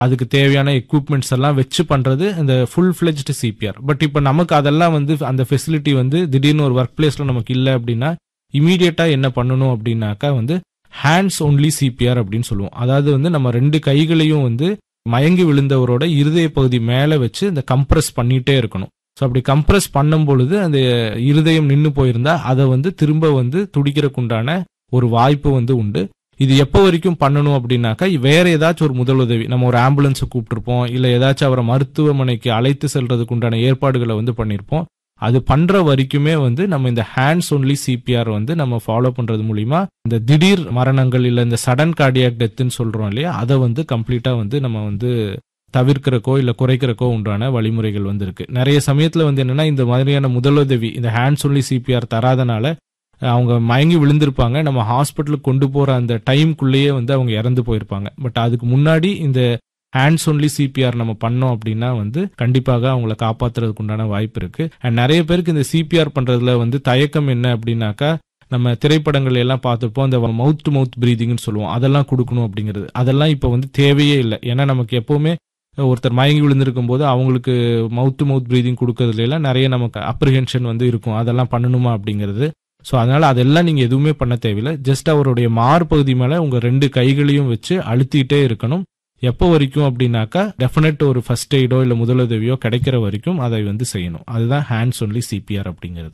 அதுக்கு தேவையான எக்யூப்மெண்ட்ஸ் எல்லாம் வச்சு பண்றது இந்த ஃபுல் ஃபிளெஜ்டு சிபிஆர் பட் இப்போ நமக்கு அதெல்லாம் வந்து அந்த ஃபெசிலிட்டி வந்து திடீர்னு ஒரு ஒர்க் பிளேஸ்ல நமக்கு இல்லை அப்படின்னா இமீடியட்டா என்ன பண்ணணும் அப்படின்னாக்கா வந்து ஹேண்ட்ஸ் ஒன்லி சிபிஆர் அப்படின்னு சொல்லுவோம் அதாவது வந்து நம்ம ரெண்டு கைகளையும் வந்து மயங்கி விழுந்தவரோட இருதய பகுதி மேலே வச்சு இந்த கம்ப்ரஸ் பண்ணிட்டே இருக்கணும் ஸோ அப்படி கம்ப்ரஸ் பண்ணும் பொழுது அந்த இருதயம் நின்று போயிருந்தா அதை வந்து திரும்ப வந்து துடிக்கிறதுக்குண்டான ஒரு வாய்ப்பு வந்து உண்டு இது எப்போ வரைக்கும் பண்ணணும் அப்படின்னாக்கா வேற ஏதாச்சும் ஒரு முதலுதவி நம்ம ஒரு ஆம்புலன்ஸை கூப்பிட்டுருப்போம் இல்லை ஏதாச்சும் அவரை மருத்துவமனைக்கு அழைத்து செல்றதுக்கு உண்டான ஏற்பாடுகளை வந்து பண்ணியிருப்போம் அது பண்ற வரைக்குமே வந்து நம்ம இந்த ஹேண்ட்ஸ் ஒன்லி சிபிஆர் வந்து நம்ம ஃபாலோ பண்றது மூலியமா இந்த திடீர் மரணங்கள் இல்லை இந்த சடன் கார்டியாக் டெத்துன்னு சொல்றோம் இல்லையா அதை வந்து கம்ப்ளீட்டா வந்து நம்ம வந்து தவிர்க்கிறக்கோ இல்லை குறைக்கிறக்கோ உண்டான வழிமுறைகள் வந்து இருக்கு நிறைய சமயத்துல வந்து என்னன்னா இந்த மாதிரியான முதலுதவி இந்த ஹேண்ட்ஸ் ஒன்லி சிபிஆர் தராதனால அவங்க மயங்கி விழுந்திருப்பாங்க நம்ம ஹாஸ்பிட்டலுக்கு கொண்டு போற அந்த டைம்குள்ளேயே வந்து அவங்க இறந்து போயிருப்பாங்க பட் அதுக்கு முன்னாடி இந்த ஹேண்ட்ஸ் ஒன்லி சிபிஆர் நம்ம பண்ணோம் அப்படின்னா வந்து கண்டிப்பாக அவங்கள காப்பாத்துறதுக்கு உண்டான வாய்ப்பு இருக்கு அண்ட் நிறைய பேருக்கு இந்த சிபிஆர் பண்றதுல வந்து தயக்கம் என்ன அப்படின்னாக்கா நம்ம திரைப்படங்கள் எல்லாம் பார்த்துப்போம் அந்த மவுத் டு மவுத் பிரீதிங்னு சொல்லுவோம் அதெல்லாம் கொடுக்கணும் அப்படிங்கிறது அதெல்லாம் இப்போ வந்து தேவையே இல்லை ஏன்னா நமக்கு எப்பவுமே ஒருத்தர் மயங்கி விழுந்திருக்கும் போது அவங்களுக்கு மவுத் டு மவுத் பிரீதிங் கொடுக்கறதுல எல்லாம் நிறைய நமக்கு அப்ரிஹென்ஷன் வந்து இருக்கும் அதெல்லாம் பண்ணணுமா அப்படிங்கிறது ஸோ அதனால அதெல்லாம் நீங்க எதுவுமே பண்ண தேவையில்லை ஜஸ்ட் அவருடைய மார்பகுதி மேல உங்க ரெண்டு கைகளையும் வச்சு அழுத்திட்டே இருக்கணும் எப்போ வரைக்கும் அப்படின்னாக்கா டெஃபினட் ஒரு ஃபர்ஸ்ட் எய்டோ இல்லை முதலுதவியோ கிடைக்கிற வரைக்கும் அதை வந்து செய்யணும் அதுதான் ஹேண்ட்ஸ் ஒன்லி சிபிஆர் அப்படிங்கிறது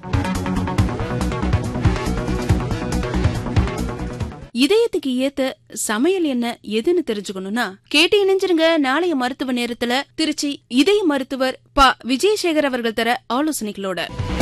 இதயத்துக்கு ஏத்த சமையல் என்ன எதுன்னு தெரிஞ்சுக்கணும்னா கேட்டு இணைஞ்சிருங்க நாளைய மருத்துவ நேரத்துல திருச்சி இதய மருத்துவர் ப விஜயசேகர் அவர்கள் தர ஆலோசனைகளோட